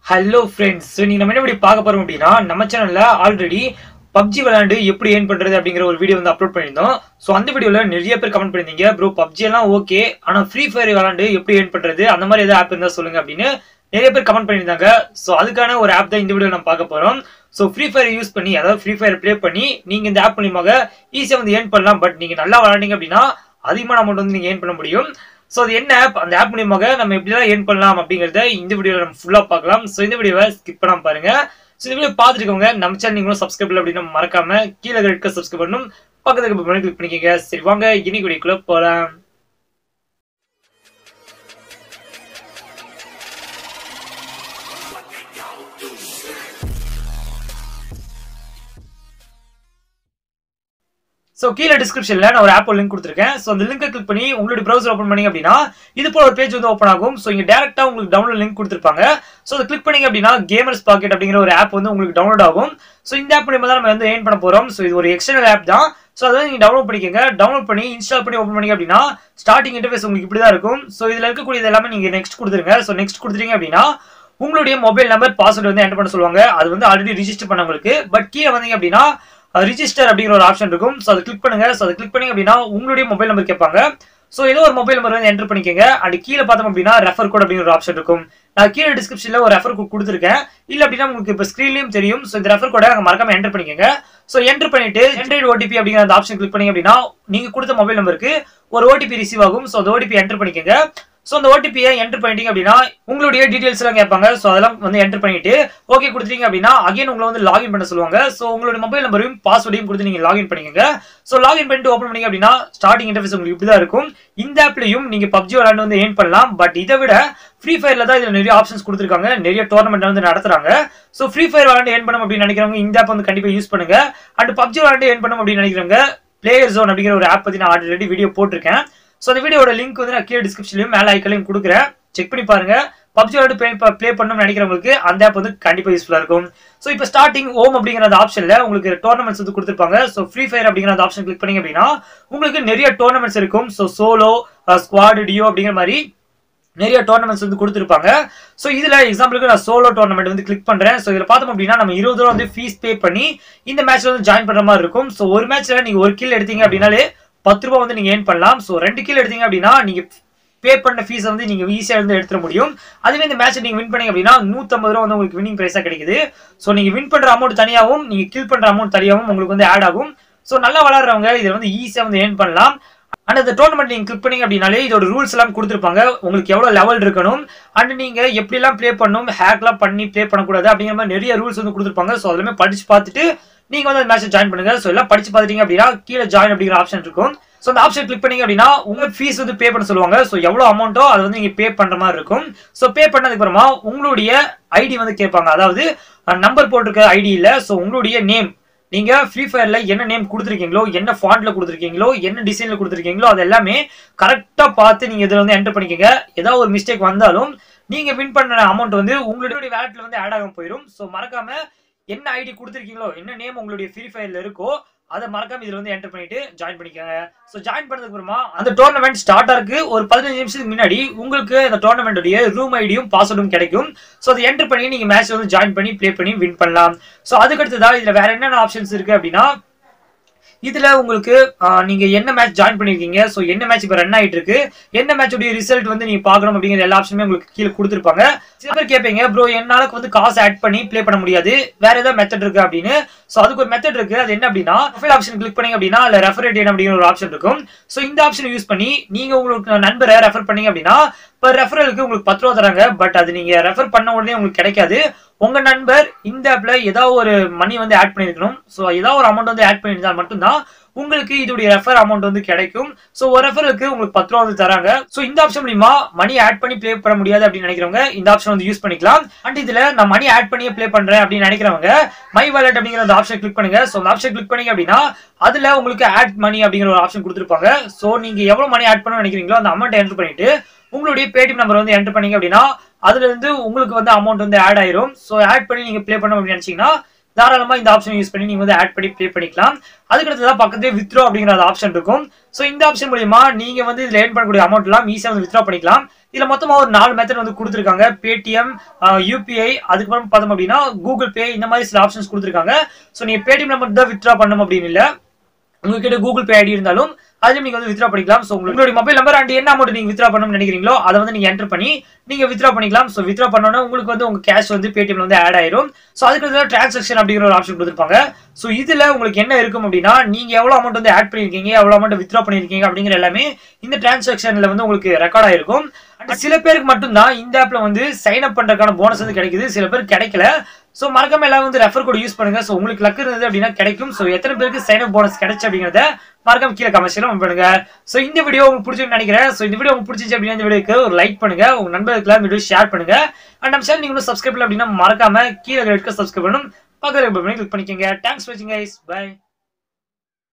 hello friends so நீங்கள் நம்ம என்ன இப்படி பார்க்க போறோம் அப்படின்னா நம்ம சேனல்ல ஆல்ரெடி பப்ஜி விளையாண்டு எப்படி ஏர்ன் பண்றது அப்படிங்கிற ஒரு வீடியோ வந்து அப்லோட் பண்ணியிருந்தோம் ஸோ அந்த வீடியோல நிறைய பேர் கமெண்ட் பண்ணியிருந்தீங்க ப்ரோ பப்ஜி எல்லாம் ஓகே ஆனால் ஃப்ரீ ஃபயர் விளையாண்டு எப்படி ஏர்ன் பண்றது அந்த மாதிரி ஏதாவது ஆப் இருந்தால் சொல்லுங்க அப்படின்னு நிறைய பேர் கமெண்ட் பண்ணியிருந்தாங்க ஸோ அதுக்கான ஒரு ஆப் தான் இந்த வீடியோ நம்ம பார்க்க போறோம் ஸோ ஃப்ரீ ஃபயர் யூஸ் பண்ணி அதாவது ஃப்ரீ ஃபயர் ப்ளே பண்ணி நீங்க இந்த ஆப் மூலியமாக ஈஸியாக வந்து ஏர்ன் பண்ணலாம் பட் நீங்க நல்லா விளையாண்டீங்க அப்படின்னா அதிகமான அமௌண்ட் வந்து நீங்க ஏர்ன் பண்ண முடியும் ஸோ அது என்ன ஆப் அந்த ஆப் மூலியமாக நம்ம எப்படிலாம் ஏர்ன் பண்ணலாம் அப்படிங்கிறத இந்த வீடியோவில் நம்ம ஃபுல்லாக பார்க்கலாம் ஸோ இந்த வீடியோவை ஸ்கிப் பண்ணாம பாருங்க ஸோ இந்த வீடியோ பார்த்துருக்கோங்க நம்ம சேனல் நீங்களும் சப்ஸ்கிரைப் பண்ணல அப்படின்னு மறக்காம கீழே ரெட் சப்ஸ்கிரைப் பண்ணணும் பக்கத்துக்கு கிளிக் பண்ணிக்கோங்க சரி வாங்க இன்னைக்கு வீடியோக்குள்ள போகலாம் ஸோ கீழே டிஸ்கிரிப்ஷனில் நான் ஒரு ஆப் லிங்க் கொடுத்துருக்கேன் ஸோ அந்த லிங்கை கிளிக் பண்ணி உங்களுடைய ப்ரௌசர் ஓப்பன் பண்ணீங்க அப்படின்னா இது போல ஒரு பேஜ் வந்து ஓப்பன் ஆகும் ஸோ இங்கே டேரெக்டாக உங்களுக்கு டவுன்லோட் லிங்க் கொடுத்துருப்பாங்க ஸோ அதை கிளிக் பண்ணீங்க அப்படின்னா கேமர்ஸ் பாக்கெட் அப்படிங்கிற ஒரு ஆப் வந்து உங்களுக்கு டவுன்லோட் ஆகும் ஸோ இந்த ஆப் மூலியமாக தான் நம்ம வந்து ஏர்ன் பண்ண போகிறோம் ஸோ இது ஒரு எக்ஸ்டர்னல் ஆப் தான் ஸோ அதை நீங்கள் டவுன்லோட் பண்ணிக்கோங்க டவுன்லோட் பண்ணி இன்ஸ்டால் பண்ணி ஓப்பன் பண்ணீங்க அப்படின்னா ஸ்டார்டிங் இன்டர்ஃபேஸ் உங்களுக்கு இப்படி தான் இருக்கும் ஸோ இதில் இருக்கக்கூடியது எல்லாமே நீங்கள் நெக்ஸ்ட் கொடுத்துருங்க ஸோ நெக்ஸ்ட் கொடுத்துட்டீங்க அப்படின்னா உங்களுடைய மொபைல் நம்பர் பாஸ்வேர்டு வந்து என்டர் பண்ண சொல்லுவாங்க அது வந்து ஆல்ரெடி ரிஜிஸ்டர் பண்ணவங்களுக்கு பட் கீழே வந்தீங்க அப்படின்னா ரிஜிஸ்டர் அப்படிங்கிற ஒரு ஆப்ஷன் இருக்கும் ஸோ அதை கிளிக் பண்ணுங்க ஸோ அதை கிளிக் பண்ணீங்க அப்படின்னா உங்களுடைய மொபைல் நம்பர் கேட்பாங்க ஸோ ஏதோ ஒரு மொபைல் நம்பர் வந்து என்டர் பண்ணிக்கோங்க அண்ட் கீழே பார்த்தோம் அப்படின்னா ரெஃபர் கோட் அப்படிங்கிற ஒரு ஆப்ஷன் இருக்கும் நான் கீழே டிஸ்கிரிப்ஷனில் ஒரு ரெஃபர் கோட் கொடுத்துருக்கேன் இல்லை அப்படின்னா உங்களுக்கு இப்போ ஸ்க்ரீன்லையும் தெரியும் ஸோ இந்த ரெஃபர் கோடை அங்கே மறக்காம என்டர் பண்ணிக்கோங்க ஸோ என்டர் பண்ணிட்டு ஜென்ரேட் ஓடிபி அப்படிங்கிற அந்த ஆப்ஷன் கிளிக் பண்ணீங்க அப்படின்னா நீங்கள் கொடுத்த மொபைல் நம்பருக்கு ஒரு ஓடிபி ரிசீவ் ஆகும் ஸோ அந்த ஓடிபி என்டர் பண்ணிக்கோங்க ஸோ அந்த ஓடிபியை என்டர் பண்ணிட்டீங்க அப்படின்னா உங்களுடைய டீடைல்ஸ் எல்லாம் கேட்பாங்க ஸோ அதெல்லாம் வந்து என்டர் பண்ணிட்டு ஓகே கொடுத்துட்டீங்க அப்படின்னா அகைன் உங்களை வந்து லாகின் பண்ண சொல்லுவாங்க ஸோ உங்களுடைய மொபைல் நம்பரையும் பாஸ்வேர்டையும் கொடுத்து நீங்க லாகின் பண்ணிக்கோங்க ஸோ லாகின் பண்ணிட்டு ஓப்பன் பண்ணீங்க அப்படின்னா ஸ்டார்டிங் இன்டர்ஃபேஸ் உங்களுக்கு இப்படி தான் இருக்கும் இந்த ஆப்லையும் நீங்க பப்ஜி விளையாண்டு வந்து ஏர்ன் பண்ணலாம் பட் இதை விட ஃப்ரீ ஃபயர்ல தான் இதுல நிறைய ஆப்ஷன்ஸ் கொடுத்துருக்காங்க நிறைய டோர்னமெண்ட் வந்து நடத்துறாங்க ஸோ ஃப்ரீ ஃபயர் விளையாண்டு ஏர்ன் பண்ணணும் அப்படின்னு நினைக்கிறவங்க இந்த ஆப் வந்து கண்டிப்பா யூஸ் பண்ணுங்க அண்ட் பப்ஜி விளையாண்டு ஏர்ன் பண்ணணும் அப்படின்னு நினைக்கிறவங்க பிளேயர் ஜோன் அப்படிங்கிற ஒரு ஆப் பத்தி நான் ஆல்ரெடி வீடியோ போட்டிருக்கேன் ஸோ அந்த வீடியோட லிங்க் வந்து நான் கீழே டிஸ்கிரிப்ஷன்லையும் மேலே ஐக்கலையும் கொடுக்குறேன் செக் பண்ணி பாருங்க பப்ஜி விளையாட்டு ப்ளே ப்ளே பண்ணணும்னு நினைக்கிறவங்களுக்கு அந்த ஆப் வந்து கண்டிப்பாக யூஸ்ஃபுல்லாக இருக்கும் ஸோ இப்போ ஸ்டார்டிங் ஓம் அப்படிங்கிற அந்த ஆப்ஷனில் உங்களுக்கு டோர்னமெண்ட்ஸ் வந்து கொடுத்துருப்பாங்க ஸோ ஃப்ரீ ஃபயர் அப்படிங்கிற அந்த ஆப்ஷன் கிளிக் பண்ணீங்க அப்படின்னா உங்களுக்கு நிறைய டோர்னமெண்ட்ஸ் இருக்கும் ஸோ சோலோ ஸ்குவாடு டியோ அப்படிங்கிற மாதிரி நிறைய டோர்னமெண்ட்ஸ் வந்து கொடுத்துருப்பாங்க ஸோ இதில் எக்ஸாம்பிளுக்கு நான் சோலோ டோர்னமெண்ட் வந்து கிளிக் பண்ணுறேன் ஸோ இதில் பார்த்தோம் அப்படின்னா நம்ம இருபது ரூபா வந்து ஃபீஸ் பே பண்ணி இந்த மேட்ச்ல வந்து ஜாயின் பண்ணுற மாதிரி இருக்கும் ஸோ ஒரு மேட்ச்ல நீங்கள் ஒரு கில் எடுத்தீங்க அப்படின்னாலே பத்து ரூபா வந்து நீங்கள் ஏர்ன் பண்ணலாம் ஸோ ரெண்டு கில் எடுத்தீங்க அப்படின்னா நீங்கள் பே பண்ண ஃபீஸ் வந்து நீங்கள் ஈஸியாக வந்து எடுத்துட முடியும் அதுவே இந்த மேட்ச் நீங்கள் வின் பண்ணீங்க அப்படின்னா நூற்றம்பது ரூபா வந்து உங்களுக்கு வின்னிங் ப்ரைஸாக கிடைக்குது ஸோ நீங்கள் வின் பண்ணுற அமௌண்ட் தனியாகவும் நீங்கள் கில் பண்ணுற அமௌண்ட் தனியாகவும் உங்களுக்கு வந்து ஆட் ஆகும் ஸோ நல்லா விளாட்றவங்க இதை வந்து ஈஸியாக வந்து ஏர்ன் பண்ணலாம் அண்ட் இந்த டோர்னமெண்ட் நீங்கள் கிளிக் பண்ணீங்க அப்படின்னாலே இதோட ரூல்ஸ் எல்லாம் கொடுத்துருப்பாங்க உங்களுக்கு எவ்வளோ லெவல் இருக்கணும் அண்ட் நீங்கள் எப்படிலாம் ப்ளே பண்ணணும் ஹேக்லாம் பண்ணி ப்ளே பண்ணக்கூடாது அப்படிங்கிற மாதிரி நிறைய ரூல்ஸ் வந்து கொடுத்துருப்பாங்க ஸோ அதுலேயுமே படிச்சு பார்த்துட்டு நீங்கள் வந்து அந்த மேட்ச் ஜாயின் பண்ணுங்க ஸோ எல்லாம் படிச்சு பார்த்துட்டீங்க அப்படின்னா கீழே ஜாயின் அப்படிங்கிற ஆப்ஷன் இருக்கும் ஸோ அந்த ஆப்ஷன் கிளிக் பண்ணீங்க அப்படின்னா உங்க ஃபீஸ் வந்து பே பண்ண சொல்லுவாங்க ஸோ எவ்வளோ அமௌண்ட்டோ அதை வந்து நீங்கள் பே பண்ணுற மாதிரி இருக்கும் ஸோ பே பண்ணதுக்கு அப்புறமா உங்களுடைய ஐடி வந்து கேட்பாங்க அதாவது நம்பர் போட்டிருக்க ஐடி இல்லை ஸோ உங்களுடைய நேம் நீங்க ஃப்ரீ ஃபயர்ல என்ன நேம் கொடுத்துருக்கீங்களோ என்ன ஃபாண்ட்ல கொடுத்துருக்கீங்களோ என்ன டிசைன்ல கொடுத்துருக்கீங்களோ அது எல்லாமே கரெக்டா பார்த்து நீங்க இதுல வந்து என்டர் பண்ணிக்கோங்க ஏதாவது ஒரு மிஸ்டேக் வந்தாலும் நீங்க வின் பண்ண அமௌண்ட் வந்து உங்களுடைய வேலட்ல வந்து ஆட் ஆகாம போயிடும் ஸோ மறக்காம என்ன ஐடி கொடுத்துருக்கீங்களோ என்ன நேம் உங்களுடைய ஃப்ரீ ஃபயர்ல இருக்கோ அதை மறக்காம இதுல வந்து என்டர் பண்ணிட்டு ஜாயின் பண்ணிக்கோங்க ஸோ ஜாயின் பண்ணதுக்கு அப்புறமா அந்த டோர்னமெண்ட் ஸ்டார்ட் ஆருக்கு ஒரு பதினஞ்சு நிமிஷத்துக்கு முன்னாடி உங்களுக்கு அந்த டோர்னமெண்ட்டுடைய ரூம் ஐடியும் பாஸ்வேர்டும் கிடைக்கும் ஸோ அதை என்டர் பண்ணி நீங்க மேட்ச் வந்து ஜாயின் பண்ணி ப்ளே பண்ணி வின் பண்ணலாம் ஸோ அதுக்கு அடுத்ததா இதுல வேற என்னென்ன ஆப்ஷன்ஸ் இருக்கு அப்படின்னா இதுல உங்களுக்கு நீங்க என்ன மேட்ச் ஜாயின் பண்ணிருக்கீங்க ஸோ என்ன மேட்ச் இப்போ ரன் ஆயிட்டு இருக்கு என்ன மேட்சோடைய ரிசல்ட் வந்து நீங்க பார்க்கணும் அப்படிங்கிற எல்லா ஆப்ஷனுமே உங்களுக்கு கீழே கொடுத்துருப்பாங்க சில பேர் கேட்பீங்க ப்ரோ என்னால வந்து காசு ஆட் பண்ணி ப்ளே பண்ண முடியாது வேற ஏதாவது மெத்தட் இருக்கு அப்படின்னு ஸோ அதுக்கு ஒரு மெத்தட் இருக்கு அது என்ன அப்படின்னா ப்ரொஃபைல் ஆப்ஷன் கிளிக் பண்ணீங்க அப்படின்னா இல்ல ரெஃபரேட் அப்படிங்கிற ஒரு ஆப்ஷன் இருக்கும் ஸோ இந்த ஆப்ஷன் யூஸ் பண்ணி நீங்க உங்களுக்கு நண்பரை ரெஃபர் பண்ணீங்க அப்படின்னா இப்போ ரெஃபரலுக்கு உங்களுக்கு பத்து ரூபா தராங்க பட் அது நீங்க ரெஃபர் பண்ண உடனே உங்களுக்கு கிடைக்காது உங்க நண்பர் இந்த ஆப்ல ஏதாவது ஒரு மணி வந்து ஆட் பண்ணிருக்கணும் ஸோ ஏதாவது ஒரு அமௌண்ட் வந்து ஆட் பண்ணியிருந்தால் மட்டும்தான் உங்களுக்கு இதோடைய ரெஃபர் அமௌண்ட் வந்து கிடைக்கும் ஸோ ஒரு ரெஃபருக்கு உங்களுக்கு பத்து ரூபா வந்து தராங்க ஸோ இந்த ஆப்ஷன் மூலியமா மணி ஆட் பண்ணி ப்ளே பண்ண முடியாது அப்படின்னு நினைக்கிறவங்க இந்த ஆப்ஷன் வந்து யூஸ் பண்ணிக்கலாம் அண்ட் இதுல நான் மணி ஆட் பண்ணியே ப்ளே பண்றேன் அப்படின்னு நினைக்கிறவங்க மை வாலெட் அப்படிங்கிற அந்த ஆப்ஷன் கிளிக் பண்ணுங்க ஸோ அந்த ஆப்ஷன் கிளிக் பண்ணீங்க அப்படின்னா அதுல உங்களுக்கு ஆட் மணி அப்படிங்கிற ஒரு ஆப்ஷன் கொடுத்துருப்பாங்க ஸோ நீங்க எவ்வளவு மணி ஆட் பண்ண நினைக்கிறீங்களோ அந்த அமௌண்ட் என்டர் பண்ணிட்டு உங்களுடைய பேடிஎம் நம்பர் வந்து என்டர் பண்ணீங்க அப்படின்னா அதுல இருந்து உங்களுக்கு வந்து அமௌண்ட் வந்து ஆட் ஆயிரும் ஸோ ஆட் பண்ணி நீங்க ப்ளே பண்ணணும் அப்படின்னு நினைச்சீங்கன்னா தாராளமா இந்த ஆப்ஷன் யூஸ் பண்ணி நீங்க வந்து ஆட் பண்ணி ப்ளே பண்ணிக்கலாம் அதுக்கடுத்ததான் பக்கத்துலேயே வித்ரோ அப்படிங்கிற அந்த ஆப்ஷன் இருக்கும் ஸோ இந்த ஆப்ஷன் மூலியமா நீங்க வந்து இதுல ஏர்ன் பண்ணக்கூடிய அமௌண்ட் எல்லாம் ஈஸியாக வந்து வித்ரா பண்ணிக்கலாம் இதுல மொத்தமா ஒரு நாலு மெத்தட் வந்து கொடுத்துருக்காங்க பேடிஎம் யூபிஐ அதுக்கப்புறம் பார்த்தோம் அப்படின்னா கூகுள் பே இந்த மாதிரி சில ஆப்ஷன்ஸ் கொடுத்துருக்காங்க ஸோ நீங்க பேடிஎம்ல மட்டும் தான் வித்ரா பண்ணணும் அப்படின்னு இல்லை உங்ககிட்ட கூகுள் பே ஐடி இருந்தாலும் அதுலயும் நீங்க வந்து வித்ரா பண்ணிக்கலாம் ஸோ உங்களுடைய மொபைல் நம்பர் அண்ட் என்ன அமௌண்ட் நீங்க வித்ரா பண்ணணும்னு நினைக்கிறீங்களோ அதை வந்து நீங்க என்டர் பண்ணி நீங்க வித்ரா பண்ணிக்கலாம் ஸோ வித்ரா பண்ணோன்னா உங்களுக்கு வந்து உங்க கேஷ் வந்து பேடிஎம்ல வந்து ஆட் ஆயிரும் ஸோ அதுக்கு டிரான்சாக்ஷன் அப்படிங்கிற ஒரு ஆப்ஷன் கொடுத்துருப்பாங்க ஸோ இதுல உங்களுக்கு என்ன இருக்கும் அப்படின்னா நீங்க எவ்வளவு அமௌண்ட் வந்து ஆட் பண்ணிருக்கீங்க எவ்வளவு அமௌண்ட் வித்ரா பண்ணிருக்கீங்க அப்படிங்கிற எல்லாமே இந்த டிரான்சாக்ஷன்ல வந்து உங்களுக்கு ரெக்கார்ட் ஆயிருக்கும் And சில பேருக்கு மட்டும்தான் இந்த ஆப்ல வந்து சைன் அப் பண்றதுக்கான போனஸ் வந்து கிடைக்குது சில பேருக்கு கிடைக்கல ஸோ மறக்காம எல்லாம் வந்து ரெஃபர் கோட் யூஸ் பண்ணுங்க ஸோ உங்களுக்கு லக் இருந்தது அப்படின்னா கிடைக்கும் ஸோ எத்தனை பேருக்கு சைன் அப் போனஸ் கிடைச்சு அப்படிங்கிறத மறக்காம கீழே கமெண்ட்ஸ்ல பண்ணுங்க ஸோ இந்த வீடியோ உங்களுக்கு பிடிச்சிருக்கு நினைக்கிறேன் ஸோ இந்த வீடியோ உங்களுக்கு பிடிச்சிச்சு அப்படின்னா இந்த வீடியோக்கு ஒரு லைக் பண்ணுங்க உங்க நண்பர்களுக்கு வீடியோ ஷேர் பண்ணுங்க அண்ட் நம்ம சேனல் நீங்க சப்ஸ்கிரைப் பண்ணல அப்படின்னா மறக்காம கீழே இருக்க சப்ஸ்கிரைப் பண்ணணும் பக்கத்தில் கிளிக் பண்ணிக்கோங்க தேங்க்ஸ் ஃபார் வாட்சிங் கைஸ் பை